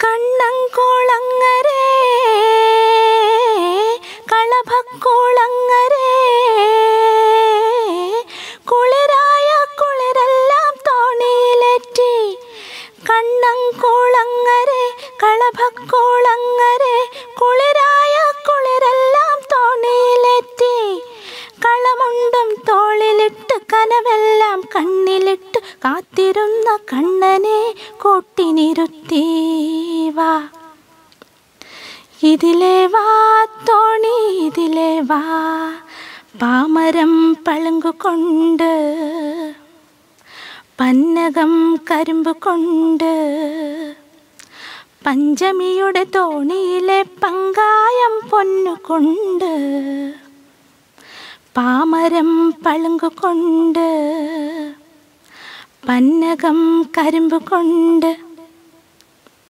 കണ്ണംകോളങ്ങരേ കളഭക്കോളങ്ങരേ കുളിരായ കുളിരെല്ലാം തോണിയിലേറ്റി കണ്ണംകോളങ്ങരേ കളഭക്കോളങ്ങരേ കുളിരായ കുളിരെല്ലാം തോണിയിലേറ്റി കളമുണ്ടും തോളിലിട്ട് കനവെല്ലാം കണ്ണിലിട്ട് കാത്തിരുന്ന കണ്ണനെ കോട്ടിനിരുത്തി വാ ഇതിലെ വാ തോണി ഇതിലെ വാ പാമരം പളുങ്കു കൊണ്ട് പന്നകം കരിമ്പ് കൊണ്ട് പഞ്ചമിയുടെ തോണിയിലെ പങ്കായം പൊന്നുകൊണ്ട് പാമരം പളുങ്കു കൊണ്ട് പന്നകം കരിമ്പ് കൊണ്ട്